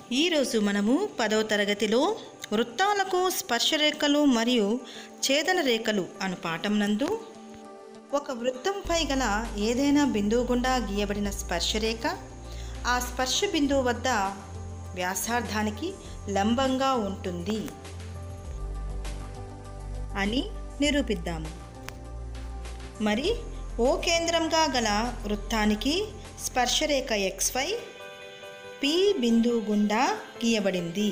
ఈరోజు మనము పదవ తరగతిలో వృత్తాలకు స్పర్శరేఖలు మరియు ఛేదన రేఖలు అను పాఠం నందు ఒక వృత్తంపై గల ఏదైనా బిందువు గుండా గీయబడిన స్పర్శరేఖ ఆ స్పర్శ బిందువు వద్ద వ్యాసార్థానికి లంబంగా ఉంటుంది అని నిరూపిద్దాము మరి ఓ కేంద్రంగా గల వృత్తానికి స్పర్శరేఖ ఎక్స్వై పి బిందువు గుండా గీయబడింది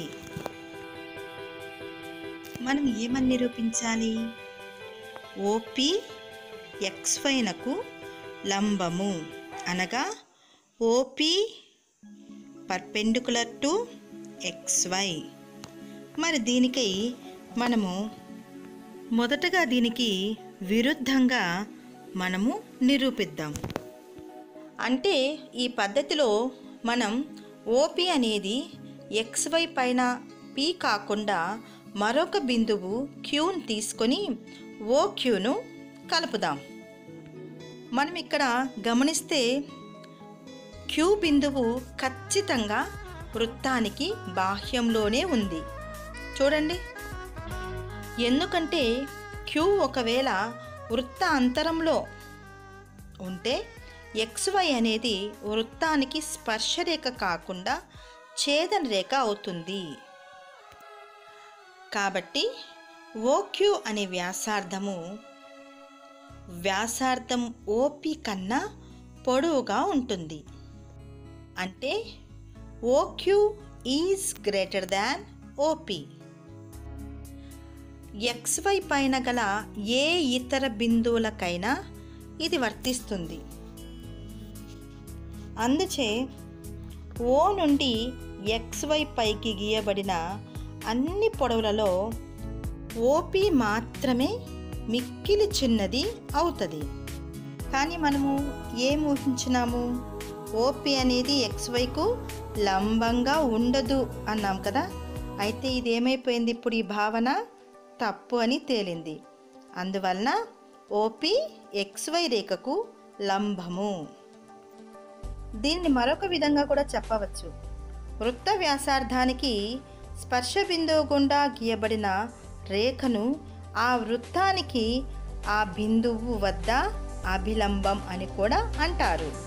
మనం ఏమని నిరూపించాలి ఓపి ఎక్స్వైనకు లంబము అనగా ఓపి పర్పెండికులర్ టు ఎక్స్వై మరి దీనికై మనము మొదటగా దీనికి విరుద్ధంగా మనము నిరూపిద్దాం అంటే ఈ పద్ధతిలో మనం ఓపి అనేది ఎక్స్వై పైన పి కాకుండా మరొక బిందువు క్యూను తీసుకొని ఓ క్యూను కలుపుదాం మనం ఇక్కడ గమనిస్తే క్యూ బిందువు ఖచ్చితంగా వృత్తానికి బాహ్యంలోనే ఉంది చూడండి ఎందుకంటే క్యూ ఒకవేళ వృత్త అంతరంలో ఉంటే ఎక్స్వై అనేది వృత్తానికి స్పర్శరేఖ కాకుండా ఛేదన రేఖ అవుతుంది కాబట్టి ఓక్యూ అనే వ్యాసార్థము వ్యాసార్థం ఓపి కన్నా పొడవుగా ఉంటుంది అంటే OQ is greater than OP XY పైన గల ఏ ఇతర బిందువులకైనా ఇది వర్తిస్తుంది అందుచే ఓ నుండి ఎక్స్వై పైకి గీయబడిన అన్ని పొడవులలో ఓపి మాత్రమే మిక్కిలి చిన్నది అవుతుంది కానీ మనము ఏం ఊహించినాము ఓపి అనేది ఎక్స్వైకు లంబంగా ఉండదు అన్నాం కదా అయితే ఇది ఏమైపోయింది ఇప్పుడు ఈ భావన తప్పు అని తేలింది అందువలన ఓపి ఎక్స్వై రేఖకు లంబము దీన్ని మరొక విధంగా కూడా చెప్పవచ్చు వృత్త వ్యాసార్థానికి స్పర్శ బిందువు గుండా గీయబడిన రేఖను ఆ వృత్తానికి ఆ బిందువు వద్ద అభిలంబం అని కూడా అంటారు